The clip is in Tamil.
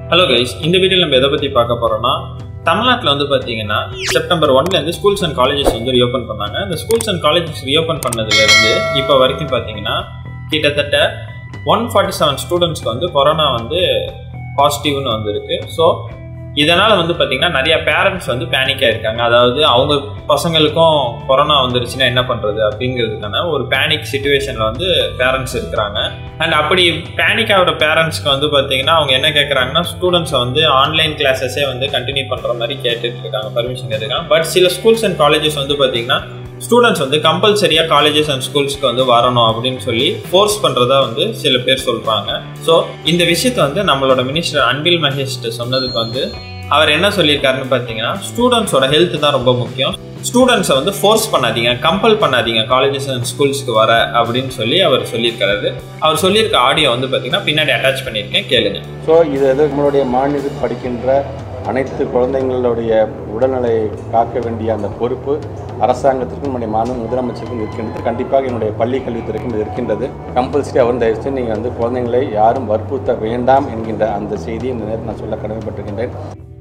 ஹலோ கைஸ் இந்த வீடியோவில் நம்ம எதை பற்றி பார்க்க போகிறோம்னா தமிழ்நாட்டில் வந்து பார்த்தீங்கன்னா செப்டம்பர் ஒன்லேருந்து ஸ்கூல்ஸ் அண்ட் காலேஜஸ் வந்து ரீஓப்பன் பண்ணாங்க இந்த ஸ்கூல்ஸ் அண்ட் காலேஜஸ் ரீஓப்பன் பண்ணதுலேருந்து இப்போ வரைக்கும் பார்த்தீங்கன்னா கிட்டத்தட்ட ஒன் ஃபார்ட்டி செவன் ஸ்டூடெண்ட்ஸ்க்கு வந்து கொரோனா வந்து பாசிட்டிவ்னு வந்திருக்கு ஸோ இதனால் வந்து பார்த்திங்கன்னா நிறைய பேரண்ட்ஸ் வந்து பேனிக் ஆயிருக்காங்க அதாவது அவங்க பசங்களுக்கும் கொரோனா வந்துருச்சுன்னா என்ன பண்ணுறது அப்படிங்கிறதுக்கான ஒரு பேனிக் சுச்சுவேஷனில் வந்து பேரண்ட்ஸ் இருக்கிறாங்க அண்ட் அப்படி பேனிக் ஆகிற பேரண்ட்ஸ்க்கு வந்து பார்த்தீங்கன்னா அவங்க என்ன கேட்குறாங்கன்னா ஸ்டூடெண்ட்ஸை வந்து ஆன்லைன் கிளாஸஸே வந்து கண்டினியூ பண்ணுற மாதிரி கேட்டுட்டு இருக்காங்க பர்மிஷன் கேட்டுருக்காங்க பட் சில ஸ்கூல்ஸ் அண்ட் காலேஜஸ் வந்து பார்த்தீங்கன்னா ஸ்டூடெண்ட்ஸ் வந்து கம்பல்சரியாக காலேஜஸ் அண்ட் ஸ்கூல்ஸ்க்கு வந்து வரணும் அப்படின்னு சொல்லி ஃபோர்ஸ் பண்ணுறதா வந்து சில பேர் சொல்கிறாங்க ஸோ இந்த விஷயத்தை வந்து நம்மளோட மினிஸ்டர் அன்பில் மகேஷ் சொன்னதுக்கு வந்து அவர் என்ன சொல்லியிருக்காருன்னு பார்த்தீங்கன்னா ஸ்டூடெண்ட்ஸோட ஹெல்த் தான் ரொம்ப முக்கியம் ஸ்டூடெண்ட்ஸை வந்து ஃபோர்ஸ் பண்ணாதீங்க கம்பல் பண்ணாதீங்க காலேஜஸ் அண்ட் ஸ்கூல்ஸ்க்கு வர அப்படின்னு சொல்லி அவர் சொல்லியிருக்காரு அவர் சொல்லியிருக்க ஆடியோ வந்து பார்த்தீங்கன்னா பின்னாடி அட்டாச் பண்ணியிருக்கேன் கேளுங்க ஸோ இது எது நம்மளுடைய மாநிலத்தில் படிக்கின்ற அனைத்து குழந்தைங்களுடைய உடல்நிலையை காக்க வேண்டிய அந்த பொறுப்பு அரசாங்கத்திற்கும் நம்முடைய மாநில முதலமைச்சருக்கும் இருக்கின்றது கண்டிப்பாக என்னுடைய பள்ளி கல்வித்துறைக்கும் இது இருக்கின்றது கம்பல்சரி அவர் தயவுசெய்து நீங்கள் வந்து குழந்தைங்களை யாரும் வற்புறுத்த வேண்டாம் என்கின்ற அந்த செய்தியை இந்த நேரத்தில் நான் சொல்ல கடமைப்பட்டிருக்கின்றேன்